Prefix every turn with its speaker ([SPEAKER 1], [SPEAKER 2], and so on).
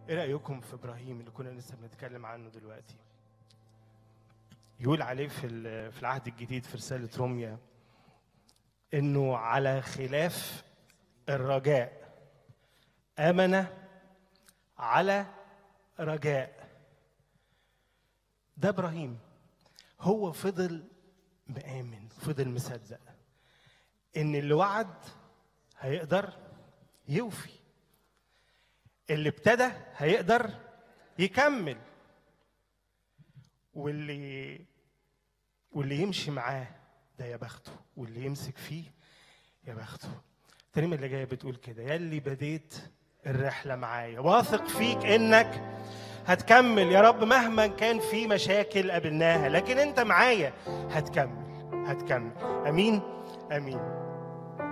[SPEAKER 1] ايه رايكم في ابراهيم اللي كنا لسه بنتكلم عنه دلوقتي يقول عليه في ال- في العهد الجديد في رساله روميا انه على خلاف الرجاء امن على رجاء ده ابراهيم هو فضل مآمن فضل مصدق ان اللي وعد هيقدر يوفي اللي ابتدى هيقدر يكمل واللي واللي يمشي معاه ده يا بخته واللي يمسك فيه يا بخته الترنيمة اللي جاية بتقول كده يا اللي بديت الرحلة معايا واثق فيك انك هتكمل يا رب مهما كان في مشاكل قابلناها لكن انت معايا هتكمل هتكمل امين امين